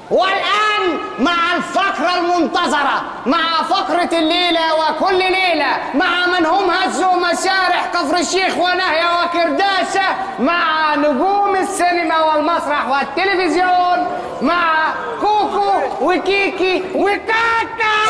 والآن مع الفقرة المنتظرة مع فقرة الليلة وكل ليلة مع من هم هزوا مسارح كفر الشيخ ونهية وكرداسة مع نجوم السينما والمسرح والتلفزيون مع كوكو وكيكي وكاكا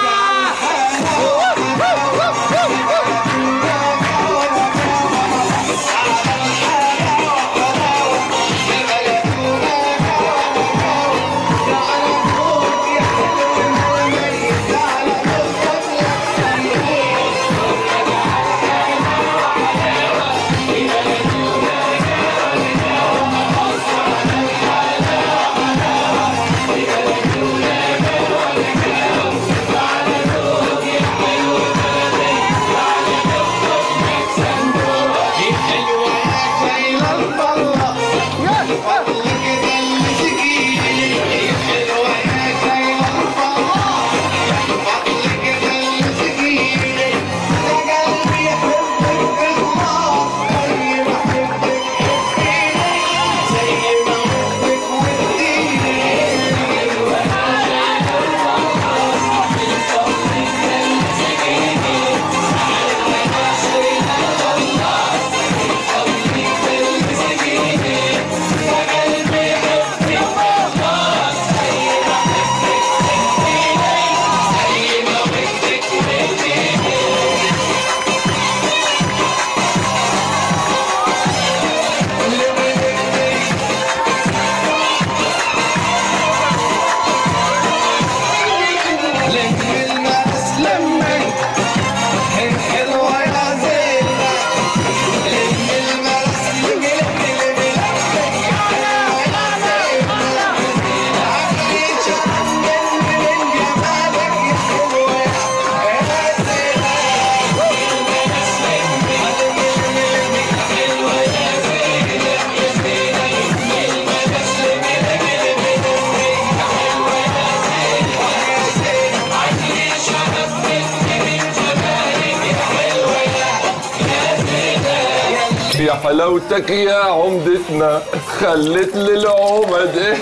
يا حلاوتك يا عمدتنا خلت لي العمد ايه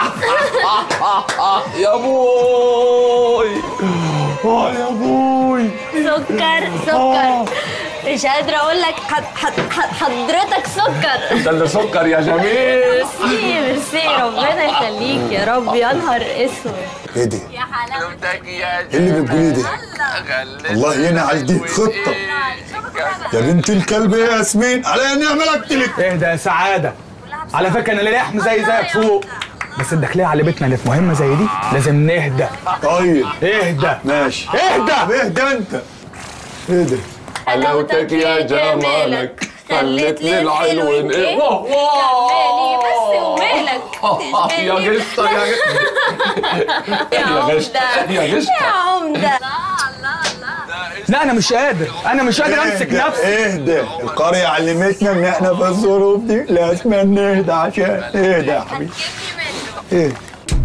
يا بوي اه يا بوي سكر سكر مش قادرة أقول لك حد حد حد حضرتك سكر ده اللي سكر يا جميل ميرسي ميرسي ربنا يخليك يا رب يا نهار اسود ايه دي؟ يا حلاوتك ايه اللي بتقوليه ده؟ الله ينعل دي خطة يا بنت الكلب يا ياسمين على نعمل اقتلك اهدى يا سعاده على فكره انا لحم زي زيك فوق بس الداخليه على بيتنا اللي في مهمه زي دي لازم نهدى طيب اهدى ماشي اهدى اهدى انت اهدى حلاوتك يا جمالك خلت لي العلو ايه كمالي بس ومالك يا قشطة يا يا يا غشطة عمدة يا غشطة يا عمدة لا انا مش قادر انا مش قادر امسك اهدى، نفسي اهدى القرية علمتنا ان احنا في الظروف دي لازم نهدى عشان اهدى يا حبيبي اهدى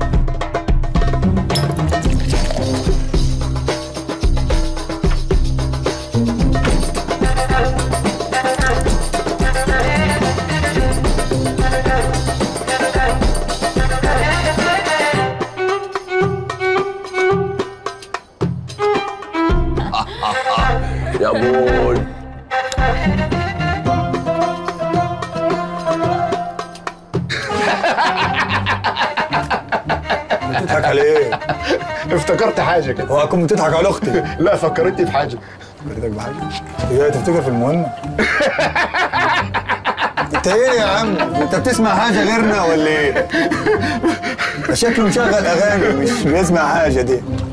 يا بوي بتضحك على ايه؟ افتكرت حاجه كده هو كنت بتضحك على اختي لا فكرتني في حاجه فكرتك بحاجة ايه تفتكر في المهمة؟ انت ايه يا عم؟ انت بتسمع حاجة غيرنا ولا ايه؟ ده شكله مشغل اغاني مش بيسمع حاجة دي